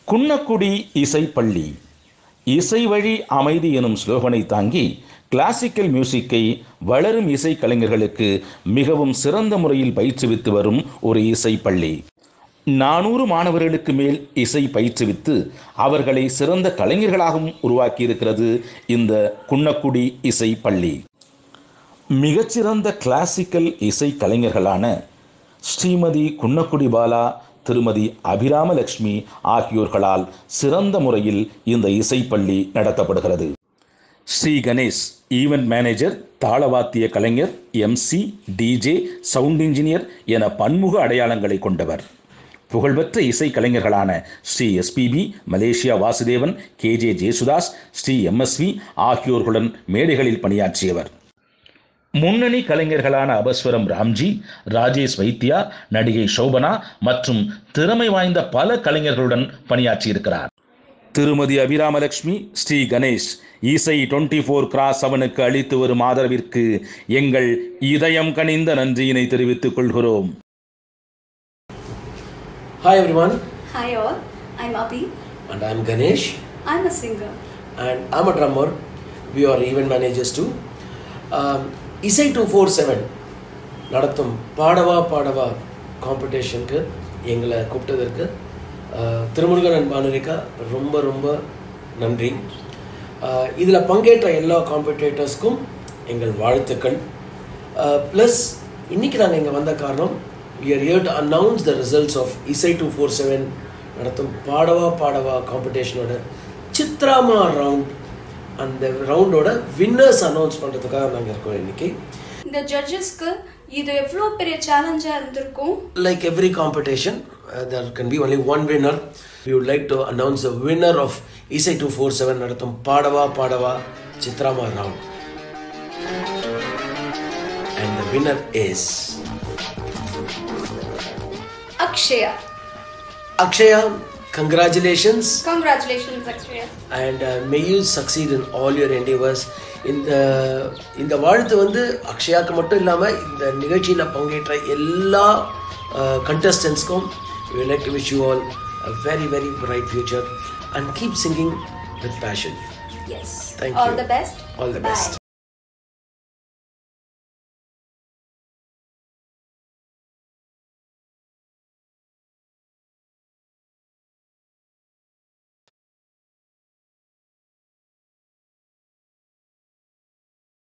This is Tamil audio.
குன்னக்குடி இசைப்பள்ளி இசை வழி அமைதி எனும் ஸ்லோகனை தாங்கி கிளாசிக்கல் மியூசிக்கை வளரும் இசை கலைஞர்களுக்கு மிகவும் சிறந்த முறையில் பயிற்றுவித்து வரும் ஒரு இசைப்பள்ளி நானூறு மாணவர்களுக்கு மேல் இசை பயிற்றுவித்து அவர்களை சிறந்த கலைஞர்களாகவும் உருவாக்கியிருக்கிறது இந்த குன்னக்குடி இசை பள்ளி மிகச்சிறந்த கிளாசிக்கல் இசை கலைஞர்களான ஸ்ரீமதி குன்னக்குடி பாலா திருமதி அபிராமலட்சுமி ஆகியோர்களால் சிறந்த முறையில் இந்த இசைப்பள்ளி நடத்தப்படுகிறது ஸ்ரீ கணேஷ் ஈவெண்ட் மேனேஜர் தாளவாத்திய கலைஞர் எம்சி டிஜே சவுண்ட் இன்ஜினியர் என பன்முக அடையாளங்களை கொண்டவர் புகழ்பெற்ற இசை கலைஞர்களான Shri SPB Malaysia Vasudevan KJ Yesudas Shri MSV ஆகியோர்களுடன் மேடைகளில் பணியாற்றியவர் முன்னணி கலைஞர்களான அபஸ்வரம் ராம்ஜி ராஜேஷ் வைத்யா நடிகை சோபனா மற்றும் திறமை வாய்ந்த பல கலைஞர்களுடன் பணியாற்றியிருக்கிறார் திருமதி அபிராமலட்சுமி ஸ்ரீ கணேஷ் இசை டுவெண்ட்டி ஃபோர் கிராஸ் அவனுக்கு அளித்து வரும் ஆதரவிற்கு எங்கள் இதயம் கனிந்த நன்றியினை தெரிவித்துக் கொள்கிறோம் Hi everyone, Hi all, I'm Abhi. and I'm Ganesh, I'm a singer. and I'm a drummer. We are event managers too. Um, இசை டூ ஃபோர் செவன் நடத்தும் பாடவா பாடவா காம்படிஷனுக்கு எங்களை கூப்பிட்டதற்கு uh, திருமுருகன் அண்ட் பானுரிக்கா ரொம்ப ரொம்ப நன்றி இதில் பங்கேற்ற எல்லா காம்படேட்டர்ஸ்க்கும் எங்கள் வாழ்த்துக்கள் ப்ளஸ் இன்னைக்கு நாங்கள் இங்கே வந்த காரணம் we are here to announce the results of இசை டூ ஃபோர் செவன் நடத்தும் பாடவா பாடவா காம்படிஷனோட சித்ராமா ரவுண்ட் அந்த ரவுண்டோட வின்னர்ஸ் அனௌன்ஸ் பண்ணுறதுக்காக நாங்கள் இருக்கோம் இன்னைக்கு இந்த ஜட்ஜஸ்க்கு இது எவ்வளோ பெரிய சேலஞ்சாக இருந்திருக்கும் like every competition, uh, there can be only one winner. We would like to announce the winner of இசை டூ ஃபோர் செவன் நடத்தும் பாடவா பாடவா சித்ராமா round and the winner is Akshaya Akshaya. Congratulations congratulations Akshaya and uh, may you succeed in all your endeavors. இந்த இந்த வாழ்த்து வந்து அக்ஷயாக்கு மட்டும் இல்லாமல் இந்த நிகழ்ச்சியில் பங்கேற்ற எல்லா கண்டஸ்டன்ஸ்க்கும் we like to wish you all a very very bright future and keep singing with passion. Yes Thank all you. The best All the best.